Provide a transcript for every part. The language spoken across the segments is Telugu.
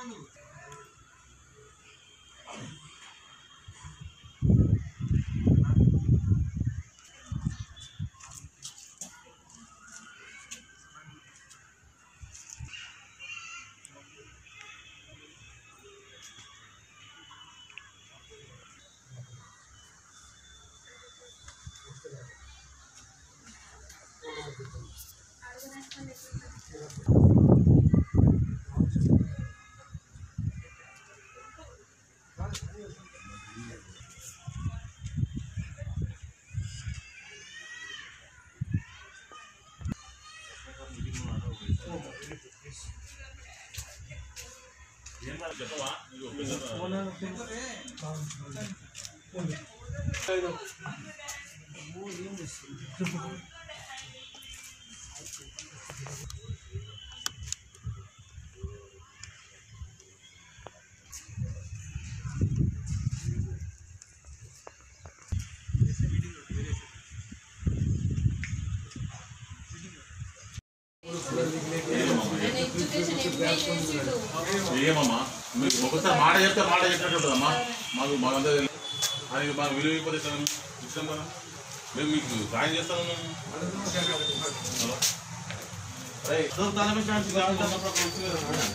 ఏమమ్మా మీకు ఒకసారి మాట చెప్తే మాట చెప్పినట్టు ఉంటుందమ్మా మాకు మాకంతా తెలుసు. ఆయనకి మాకు విలువ ఇవ్వకపోతే ఇస్తాను ఇస్తాం కదా మేము మీకు సాయం చేస్తాము మేము హలో అరే, ఏదో దాని మీద ఛాన్స్ కావాలి అన్నప్పుడు అప్పుడు వస్తుంది కదా.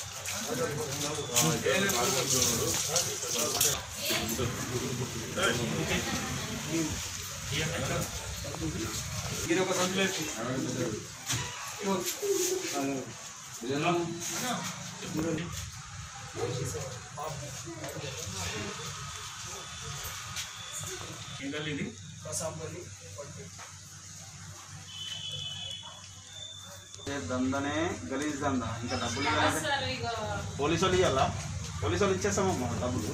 ఏ దందనే గలీజ్ దంద ఇంకా డబ్బులు ఇవ్వాలంటే పోలీసు వాళ్ళు ఇవ్వాలా పోలీసు వాళ్ళు ఇచ్చేస్తామమ్మా డబ్బులు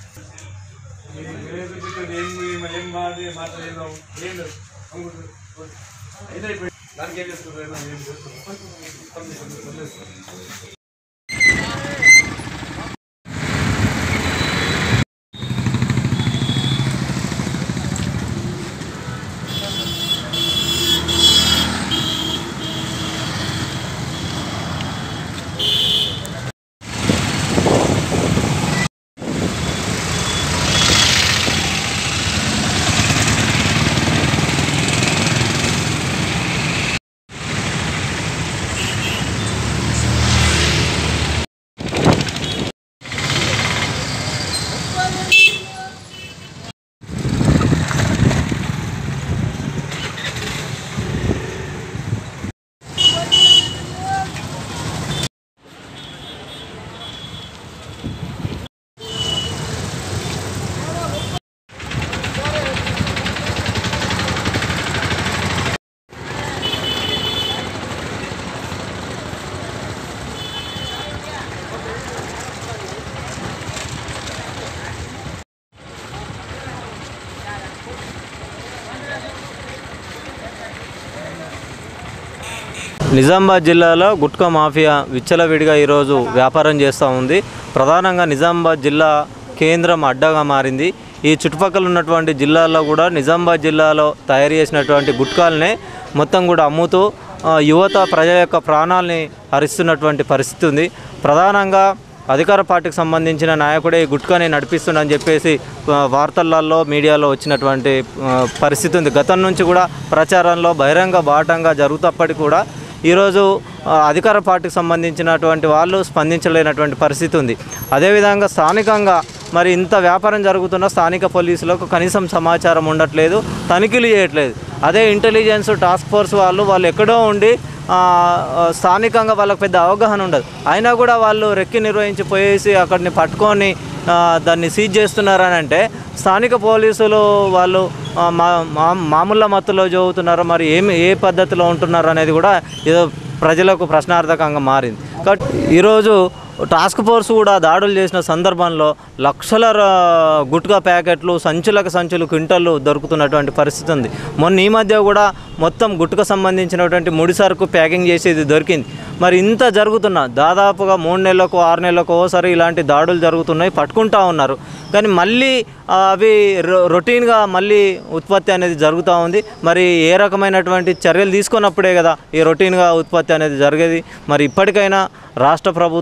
దానికి ఏం చేస్తున్నారు నిజామాబాద్ జిల్లాలో గుట్కా మాఫియా విచ్చలవిడిగా ఈరోజు వ్యాపారం చేస్తూ ఉంది ప్రధానంగా నిజామాబాద్ జిల్లా కేంద్రం అడ్డగా మారింది ఈ చుట్టుపక్కల ఉన్నటువంటి జిల్లాల్లో కూడా నిజామాబాద్ జిల్లాలో తయారు చేసినటువంటి గుట్కాలనే మొత్తం కూడా అమ్ముతూ ఆ, యువత ప్రజల యొక్క ప్రాణాలని హరిస్తున్నటువంటి పరిస్థితి ఉంది ప్రధానంగా అధికార పార్టీకి సంబంధించిన నాయకుడే ఈ గుట్కాని నడిపిస్తుండని చెప్పేసి ఆ, వార్తలలో మీడియాలో వచ్చినటువంటి ఆ, పరిస్థితి ఉంది గతం నుంచి కూడా ప్రచారంలో బహిరంగ బాటంగా జరుగుతప్పటికీ కూడా ఈరోజు ఆ, అధికార పార్టీకి సంబంధించినటువంటి వాళ్ళు స్పందించలేనటువంటి పరిస్థితి ఉంది అదేవిధంగా స్థానికంగా మరి ఇంత వ్యాపారం జరుగుతున్న స్థానిక పోలీసులకు కనీసం సమాచారం ఉండట్లేదు తనిఖీలు చేయట్లేదు అదే ఇంటెలిజెన్స్ టాస్క్ ఫోర్స్ వాళ్ళు వాళ్ళు ఎక్కడో ఉండి ఆ, ఆ, స్థానికంగా వాళ్ళకి పెద్ద అవగాహన ఉండదు అయినా కూడా వాళ్ళు రెక్కి నిర్వహించి పోయేసి అక్కడిని పట్టుకొని ఆ, దాన్ని సీజ్ చేస్తున్నారని అంటే స్థానిక పోలీసులు వాళ్ళు ఆ, మా మా మామూలు మత్తులో చదువుతున్నారో మరి ఏమి ఏ పద్ధతిలో ఉంటున్నారు అనేది కూడా ఏదో ప్రజలకు ప్రశ్నార్థకంగా మారింది కాబట్టి ఈరోజు టాస్క్ ఫోర్స్ కూడా దాడులు చేసిన సందర్భంలో లక్షల ర- గుట్కా ప్యాకెట్లు సంచులకు సంచులు క్వింటళ్ళు దొరుకుతున్నటువంటి పరిస్థితి ఉంది మొన్న ఈ మధ్య కూడా మొత్తం గుట్క సంబంధించినటువంటి ముడి సరుకు ప్యాకింగ్ చేసేది దొరికింది మరి ఇంత జరుగుతున్నా దాదాపుగా మూడు నెలలకు ఆరు నెలలకు ఓసారి ఇలాంటి దాడులు జరుగుతున్నాయి పట్టుకుంటా ఉన్నారు కానీ మళ్ళీ ఆ, అవి రొ- రొటీన్గా మళ్ళీ ఉత్పత్తి అనేది జరుగుతూ ఉంది మరి ఏ రకమైనటువంటి చర్యలు తీసుకున్నప్పుడే కదా ఈ రొటీన్గా ఉత్పత్తి అనేది జరిగేది మరి ఇప్పటికైనా రాష్ట్ర ప్రభుత్వము ఇక్కడ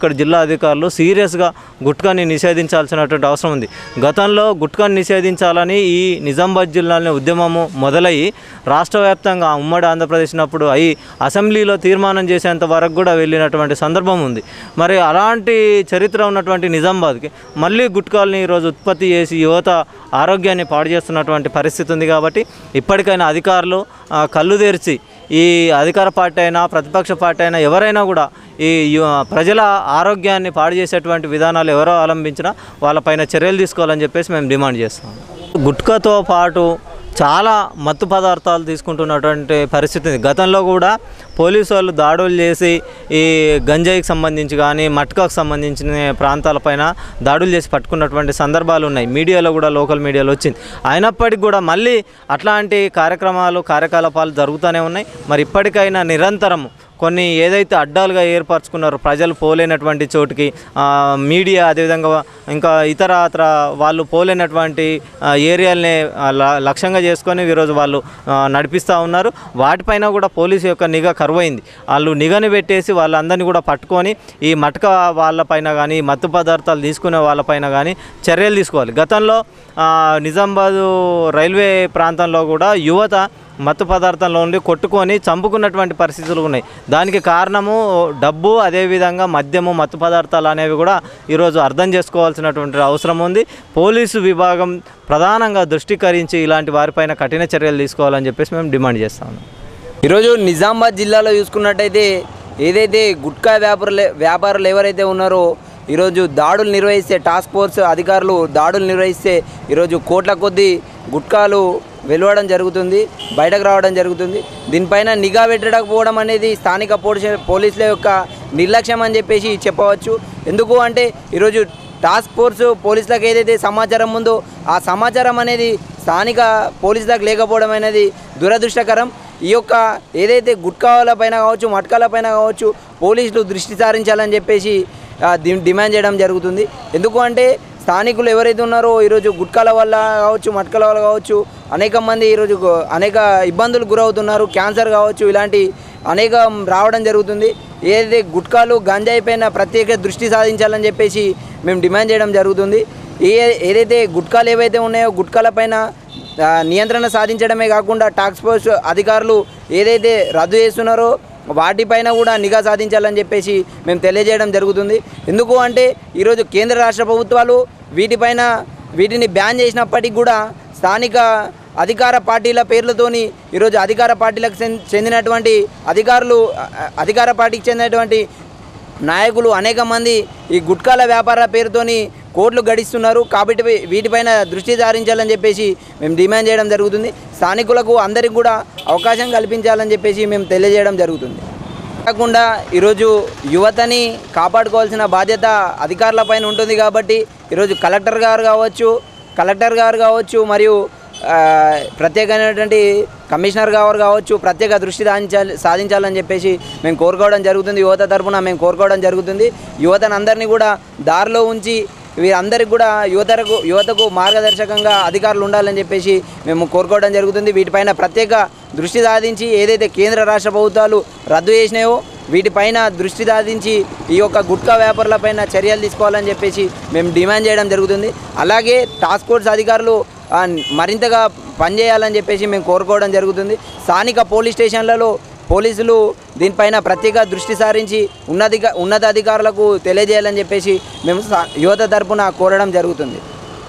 ఇక్కడ జిల్లా అధికారులు సీరియస్గా గుట్కాని నిషేధించాల్సినటువంటి అవసరం ఉంది గతంలో గుట్కాని నిషేధించాలని ఈ నిజామాబాద్ జిల్లాలోని ఉద్యమము మొదలయ్యి రాష్ట్ర వ్యాప్తంగా ఉమ్మడి ఆంధ్రప్రదేశ్ నప్పుడు అయి అసెంబ్లీలో తీర్మానం చేసేంత వరకు కూడా వెళ్ళినటువంటి సందర్భం ఉంది మరి అలాంటి చరిత్ర ఉన్నటువంటి నిజామాబాద్కి మళ్ళీ గుట్కాల్ని ఈరోజు ఉత్పత్తి చేసి యువత ఆరోగ్యాన్ని పాడు చేస్తున్నటువంటి పరిస్థితి ఉంది కాబట్టి ఇప్పటికైనా అధికారులు ఆ, కళ్ళు తెరిచి ఈ అధికార పార్టీ అయినా ప్రతిపక్ష పార్టీ అయినా ఎవరైనా కూడా ఈ యు- ప్రజల ఆరోగ్యాన్ని పాడు చేసేటువంటి విధానాలు ఎవరో అవలంబించినా వాళ్ళపైన చర్యలు తీసుకోవాలని చెప్పేసి మేము డిమాండ్ చేస్తాం గుట్కాతో పాటు చాలా మత్తు పదార్థాలు తీసుకుంటున్నటువంటి పరిస్థితి ఉంది గతంలో కూడా పోలీసు వాళ్ళు దాడులు చేసి ఈ గంజాయికి సంబంధించి కానీ మట్కాకు సంబంధించిన ప్రాంతాలపైన దాడులు చేసి పట్టుకున్నటువంటి సందర్భాలు ఉన్నాయి మీడియాలో కూడా లోకల్ మీడియాలో వచ్చింది అయినప్పటికీ కూడా మళ్ళీ అట్లాంటి కార్యక్రమాలు కార్యకలాపాలు జరుగుతూనే ఉన్నాయి మరి ఇప్పటికైనా నిరంతరము కొన్ని ఏదైతే అడ్డాలుగా ఏర్పరచుకున్నారో ప్రజలు పోలేనటువంటి చోటుకి ఆ, మీడియా అదేవిధంగా ఇంకా ఇతర ఇతర వాళ్ళు పోలేనటువంటి ఆ, ఏరియాల్ని ఆ, ల- లక్ష్యంగా చేసుకొని ఈరోజు వాళ్ళు ఆ, నడిపిస్తూ ఉన్నారు వాటిపైన కూడా పోలీసు యొక్క నిఘా కరువైంది వాళ్ళు నిఘాని పెట్టేసి వాళ్ళందరినీ కూడా పట్టుకొని ఈ మటక వాళ్ళపైన కానీ మత్తు పదార్థాలు తీసుకునే వాళ్ళపైన కానీ చర్యలు తీసుకోవాలి గతంలో ఆ, నిజామాబాదు రైల్వే ప్రాంతంలో కూడా యువత మత్తు పదార్థంలో ఉండి కొట్టుకొని చంపుకున్నటువంటి పరిస్థితులు ఉన్నాయి దానికి కారణము డబ్బు అదేవిధంగా మద్యము మత్తు పదార్థాలు అనేవి కూడా ఈరోజు అర్థం చేసుకోవాల్సినటువంటి అవసరం ఉంది పోలీసు విభాగం ప్రధానంగా దృష్టికరించి ఇలాంటి వారిపైన కఠిన చర్యలు తీసుకోవాలని చెప్పేసి మేము డిమాండ్ చేస్తాము ఈరోజు నిజామాబాద్ జిల్లాలో చూసుకున్నట్టయితే ఏదైతే గుట్కా వ్యాపారులు వ్యాపారులు ఎవరైతే ఉన్నారో ఈరోజు దాడులు నిర్వహిస్తే టాస్క్ ఫోర్స్ అధికారులు దాడులు నిర్వహిస్తే ఈరోజు కోట్ల కొద్దీ గుట్కాలు వెలువడం జరుగుతుంది బయటకు రావడం జరుగుతుంది దీనిపైన నిఘా పెట్టకపోవడం అనేది స్థానిక పోలీసు పోలీసుల యొక్క నిర్లక్ష్యం అని చెప్పేసి చెప్పవచ్చు ఎందుకు అంటే ఈరోజు టాస్క్ ఫోర్స్ పోలీసులకు ఏదైతే సమాచారం ఉందో ఆ సమాచారం అనేది స్థానిక పోలీసులకు లేకపోవడం అనేది దురదృష్టకరం ఈ యొక్క ఏదైతే గుట్కాల పైన కావచ్చు మట్కాల పైన కావచ్చు పోలీసులు దృష్టి సారించాలని చెప్పేసి ఆ, డి- డిమాండ్ చేయడం జరుగుతుంది ఎందుకు అంటే స్థానికులు ఎవరైతే ఉన్నారో ఈరోజు గుట్కాల వల్ల కావచ్చు మట్కాల వల్ల కావచ్చు అనేక మంది ఈరోజు గు- అనేక ఇబ్బందులు గురవుతున్నారు క్యాన్సర్ కావచ్చు ఇలాంటి అనేక రావడం జరుగుతుంది ఏదైతే గుట్కాలు గంజాయి పైన ప్రత్యేక దృష్టి సాధించాలని చెప్పేసి మేము డిమాండ్ చేయడం జరుగుతుంది ఏ ఏదైతే గుట్కాలు ఏవైతే ఉన్నాయో గుట్కాల పైన ఆ, నియంత్రణ సాధించడమే కాకుండా టాక్స్ ఫోర్స్ అధికారులు ఏదైతే రద్దు చేస్తున్నారో వాటిపైన కూడా నిఘా సాధించాలని చెప్పేసి మేము తెలియజేయడం జరుగుతుంది ఎందుకు అంటే ఈరోజు కేంద్ర రాష్ట్ర ప్రభుత్వాలు వీటిపైన వీటిని బ్యాన్ చేసినప్పటికీ కూడా స్థానిక అధికార పార్టీల పేర్లతోని ఈరోజు అధికార పార్టీలకు చెంది- చెందినటువంటి అధికారులు అ- అ- అధికార పార్టీకి చెందినటువంటి నాయకులు అనేక మంది ఈ గుట్కాల వ్యాపార పేరుతోని కోట్లు గడిస్తున్నారు కాబట్టి వీ- వీటిపైన దృష్టి సారించాలని చెప్పేసి మేము డిమాండ్ చేయడం జరుగుతుంది స్థానికులకు అందరికి కూడా అవకాశం కల్పించాలని చెప్పేసి మేము తెలియజేయడం జరుగుతుంది కాకుండా ఈరోజు యువతని కాపాడుకోవాల్సిన బాధ్యత అధికారులపైన ఉంటుంది కాబట్టి ఈరోజు కలెక్టర్ గారు కావచ్చు కలెక్టర్ గారు కావచ్చు మరియు ఆ, ప్రత్యేకమైనటువంటి కమిషనర్ గారు కావచ్చు ప్రత్యేక దృష్టి సాధించాలి సాధించాలని చెప్పేసి మేము కోరుకోవడం జరుగుతుంది యువత తరపున మేము కోరుకోవడం జరుగుతుంది యువతను అందరినీ కూడా దారిలో ఉంచి వీరందరికీ కూడా యువతకు యువతకు మార్గదర్శకంగా అధికారులు ఉండాలని చెప్పేసి మేము కోరుకోవడం జరుగుతుంది వీటిపైన ప్రత్యేక దృష్టి సాధించి ఏదైతే కేంద్ర రాష్ట్ర ప్రభుత్వాలు రద్దు చేసినాయో వీటిపైన దృష్టి సాధించి ఈ యొక్క గుట్కా వ్యాపారులపైన చర్యలు తీసుకోవాలని చెప్పేసి మేము డిమాండ్ చేయడం జరుగుతుంది అలాగే టాస్క్ ఫోర్స్ అధికారులు ఆ, మరింతగా పనిచేయాలని చెప్పేసి మేము కోరుకోవడం జరుగుతుంది స్థానిక పోలీస్ స్టేషన్లలో పోలీసులు దీనిపైన ప్రత్యేక దృష్టి సారించి ఉన్నధిక ఉన్నతాధికారులకు తెలియజేయాలని చెప్పేసి మేము సా- యువత తరపున కోరడం జరుగుతుంది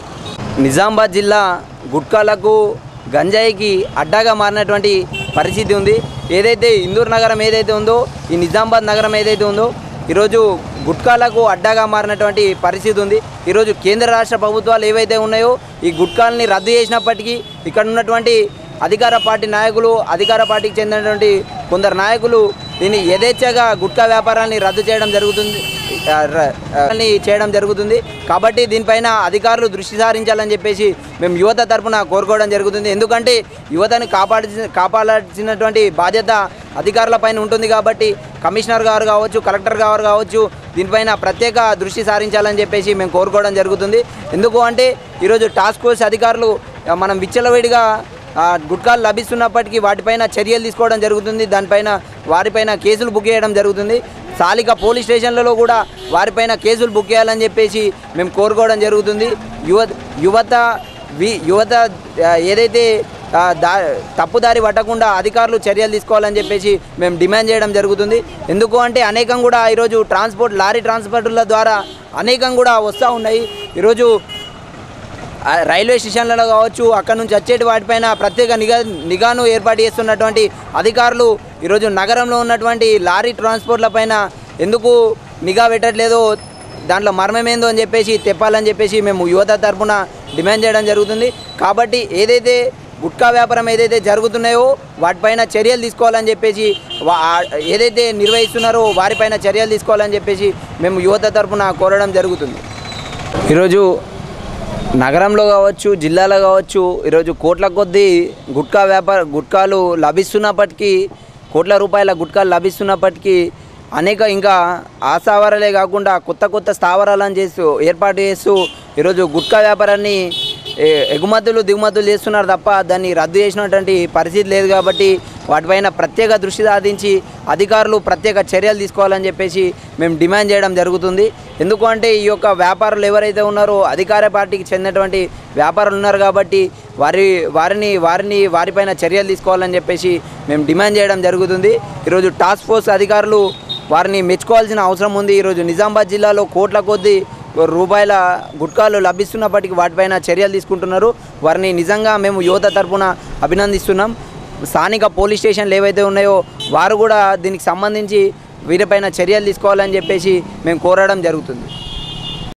నిజామాబాద్ జిల్లా గుట్కాలకు గంజాయికి అడ్డాగా మారినటువంటి పరిస్థితి ఉంది ఏదైతే ఇందూరు నగరం ఏదైతే ఉందో ఈ నిజామాబాద్ నగరం ఏదైతే ఉందో ఈరోజు గుట్కాలకు అడ్డాగా మారినటువంటి పరిస్థితి ఉంది ఈరోజు కేంద్ర రాష్ట్ర ప్రభుత్వాలు ఏవైతే ఉన్నాయో ఈ గుట్కాలని రద్దు చేసినప్పటికీ ఇక్కడ ఉన్నటువంటి అధికార పార్టీ నాయకులు అధికార పార్టీకి చెందినటువంటి కొందరు నాయకులు దీన్ని యథేచ్ఛగా గుట్కా వ్యాపారాన్ని రద్దు చేయడం జరుగుతుంది ఆ, ర- ఆ, ని చేయడం జరుగుతుంది కాబట్టి దీనిపైన అధికారులు దృష్టి సారించాలని చెప్పేసి మేము యువత తరపున కోరుకోవడం జరుగుతుంది ఎందుకంటే యువతని కాపాడాల్సిన కాపాడాల్సినటువంటి బాధ్యత అధికారుల పైన ఉంటుంది కాబట్టి కమిషనర్ గారు కావచ్చు కలెక్టర్ గారు కావచ్చు దీనిపైన ప్రత్యేక దృష్టి సారించాలని చెప్పేసి మేము కోరుకోవడం జరుగుతుంది ఎందుకు అంటే ఈరోజు టాస్క్ ఫోర్స్ అధికారులు ఆ, మనం విచ్చలవిడిగా ఆ, గుట్కాలు లభిస్తున్నప్పటికీ వాటిపైన చర్యలు తీసుకోవడం జరుగుతుంది దానిపైన వారిపైన కేసులు బుక్ చేయడం జరుగుతుంది స్థానిక పోలీస్ స్టేషన్లలో కూడా వారిపైన కేసులు బుక్ చేయాలని చెప్పేసి మేము కోరుకోవడం జరుగుతుంది యువ యువత వి యువత ఆ, ఏదైతే ఆ, దా తప్పుదారి పట్టకుండా అధికారులు చర్యలు తీసుకోవాలని చెప్పేసి మేము డిమాండ్ చేయడం జరుగుతుంది ఎందుకు అంటే అనేకం కూడా ఈరోజు ట్రాన్స్పోర్ట్ లారీ ట్రాన్స్పోర్టుల ద్వారా అనేకం కూడా వస్తూ ఉన్నాయి ఈరోజు ఆ రైల్వే స్టేషన్లలో కావచ్చు అక్కడ నుంచి వచ్చేటి వాటిపైన ప్రత్యేక నిఘా నిఘాను ఏర్పాటు చేస్తున్నటువంటి అధికారులు ఈరోజు నగరంలో ఉన్నటువంటి లారీ ట్రాన్స్పోర్ట్ల పైన ఎందుకు నిఘా పెట్టట్లేదో దాంట్లో మర్మమేందో అని చెప్పేసి తెప్పాలని చెప్పేసి మేము యువత తరపున డిమాండ్ చేయడం జరుగుతుంది కాబట్టి ఏదైతే గుట్కా వ్యాపారం ఏదైతే జరుగుతున్నాయో వాటిపైన చర్యలు తీసుకోవాలని చెప్పేసి వా- ఆ- ఏదైతే నిర్వహిస్తున్నారో వారిపైన చర్యలు తీసుకోవాలని చెప్పేసి మేము యువత తరపున కోరడం జరుగుతుంది ఈరోజు నగరంలో కావచ్చు జిల్లాలో కావచ్చు ఈరోజు కోట్ల కొద్దీ గుట్కా వ్యాపార గుట్కాలు లభిస్తున్నప్పటికీ కోట్ల రూపాయల గుట్కాలు లభిస్తున్నప్పటికీ అనేక ఇంకా ఆస్థావరాలే కాకుండా కొత్త కొత్త స్థావరాలను చేస్తూ ఏర్పాటు చేస్తూ ఈరోజు గుట్కా వ్యాపారాన్ని ఏ- ఎగుమతులు దిగుమతులు చేస్తున్నారు తప్ప దాన్ని రద్దు చేసినటువంటి పరిస్థితి లేదు కాబట్టి వాటిపైన ప్రత్యేక దృష్టి సాధించి అధికారులు ప్రత్యేక చర్యలు తీసుకోవాలని చెప్పేసి మేము డిమాండ్ చేయడం జరుగుతుంది ఎందుకు అంటే ఈ యొక్క వ్యాపారులు ఎవరైతే ఉన్నారో అధికార పార్టీకి చెందినటువంటి వ్యాపారులు ఉన్నారు కాబట్టి వారి వారిని వారిని వారిపైన చర్యలు తీసుకోవాలని చెప్పేసి మేము డిమాండ్ చేయడం జరుగుతుంది ఈరోజు టాస్క్ ఫోర్స్ అధికారులు వారిని మెచ్చుకోవాల్సిన అవసరం ఉంది ఈరోజు నిజామాబాద్ జిల్లాలో కోట్ల కొద్దీ రూపాయల గుట్కాలు లభిస్తున్నప్పటికీ వాటిపైన చర్యలు తీసుకుంటున్నారు వారిని నిజంగా మేము యువత తరపున అభినందిస్తున్నాం స్థానిక పోలీస్ స్టేషన్లు ఏవైతే ఉన్నాయో వారు కూడా దీనికి సంబంధించి వీరిపైన చర్యలు తీసుకోవాలని చెప్పేసి మేము కోరడం జరుగుతుంది